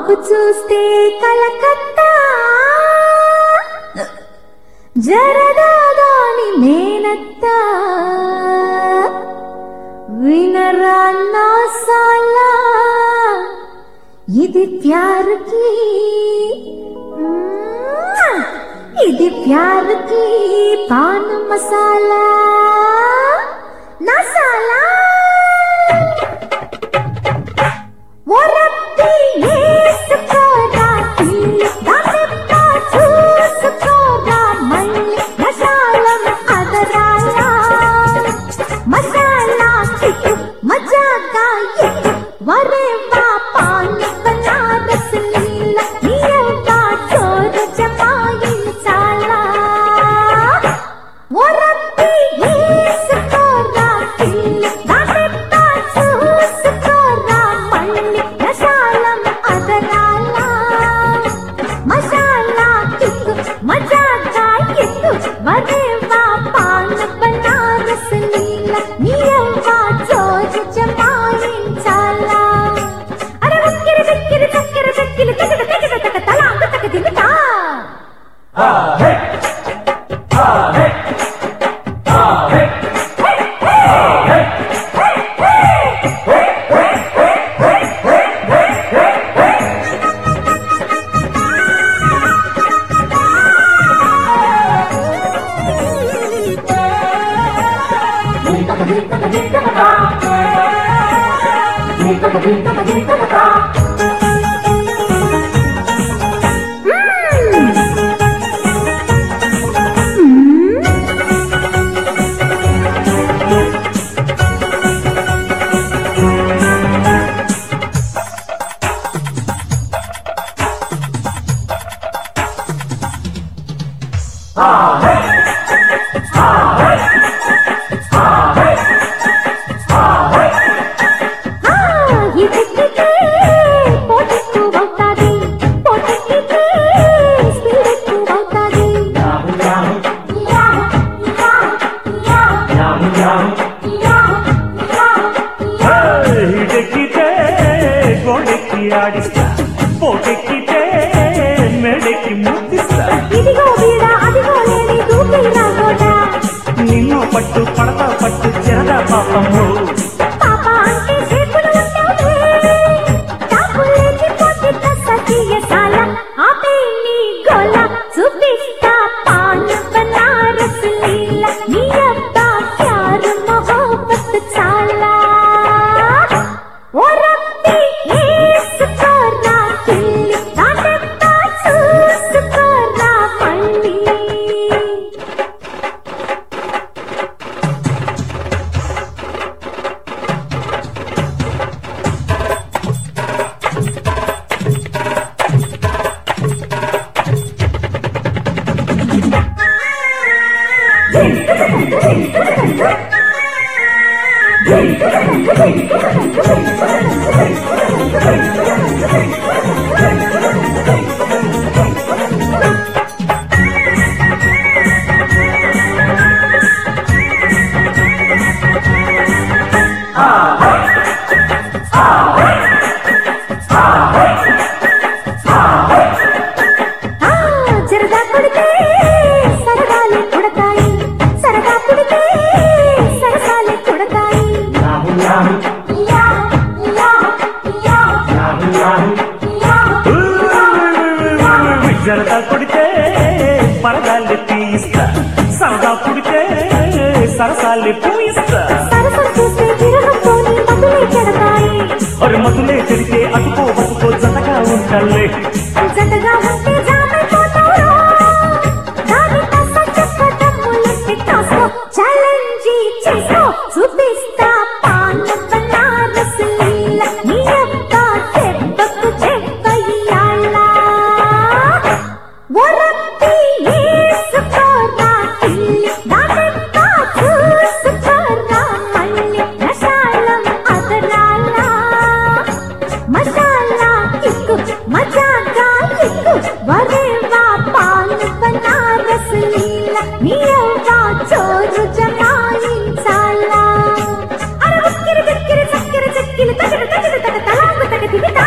మాపు చూస్తే కలకత్తా జరదాదాని మేనత్తా వినరా నా సాలా ఇది ప్యార్ కి మ్మ్. ఇది ప్యార్ కి పాన్ మసాలా నసాలా ఒరప్పి వేసుకోరా పిల్లి దానిమ్మ చూసుకోరా మళ్ళీ మసాలం అదరాలా మసాలా కిక్కు మజాగా ఎక్కు వరేవా పాన్ బనారస్ నీల నీయవ్వా చోరు జమాయించాలా ఒరప్పి వేసుకోరా పిల్లి దానిమ్మ చూసుకోరా మళ్ళీ మసాలం అదరాలా మసాలా కిక్కు మజాగా ఎక్కు వరేవా పాన్ బనారస్ నీల నీయవ్వా చోరు జమాయించాలా అరే వక్కిరి వెక్కిరి చక్కెర వెక్కిలి తగడ తగడ తగ తలాంగ తగ దిగుతా ఆ, ఇదెక్కితే పోటెక్కువవుతాది. పోటెక్కితే స్పీడ్ ఎక్కువవుతాది. Yahoo, yahoo, yahoo, yahoo, yahoo. ಹಿಡಕ್ಕಿತೆ ಗೋಡೆಕ್ಕಿ ಆಡಿಸ್ತ ಪೋಟೆಕ್ಕಿತೆ ಮೆಡಕ್ಕಿ ಮುಟ್ಟಿಸ್ತ ఇదిగో వీడ, అదిగో లేని దూకిరా గోడ. నిన్ను పట్టు పడత పట్టు చెరద పాపము పాప అంటే చేతులు ఉంటావులే. తాపులేని పోటీ తస్సతీయసాల. ఆపే నీ గోల. చూపిస్తా పాన్ బనారస్ లీల. నీ అబ్బా ప్యారు మొహబ్బత్ చాలా. ఓ రబ్బీ వేసుకోరా పిల్లి. నాటంతా చూసుకోరా మళ్ళీ ఆ జరదా కొడితే సరదాలే కొడతాయి సరదా కొడితే సరసాలే కొడతాయి యాహూ, యాహూ, యాహూ. జరద కొడితే పరదాలు తీస్తా సరదా పుడితే సరసాలు పూయిస్తా సరసం చూస్తే విరహంతోని మధులే చెడతాయి ఒరి మధులే చెడితే అటుకో బతుకో జతగా ఉంటాలే జతగా ఉంటే జామైపోతావురా. దాని తస చెప్పటములెత్తి కాసుకో. ఛాలెంజ్ చేసుకో. చూపిస్తా పాన్ బనారస్ లీల. నీ అబ్బా దెబ్బకు దెబ్బయ్యాల. ఒరప్పి వేసుకోరా పిల్లి. దానెబ్బా చూసుకోరా మళ్ళీ. మసాలం అదరాలా. మసాలా కిక్కు మజాగా కిక్కు వరేవా పాన్ బనారస్ లీల నీయవ్వా చోరు జమాయించాలా అరే ఉక్కిరి బిక్కిరి చక్కిరి చక్కిరి తగడ తగడ తగ తలాంగు తగ దిగి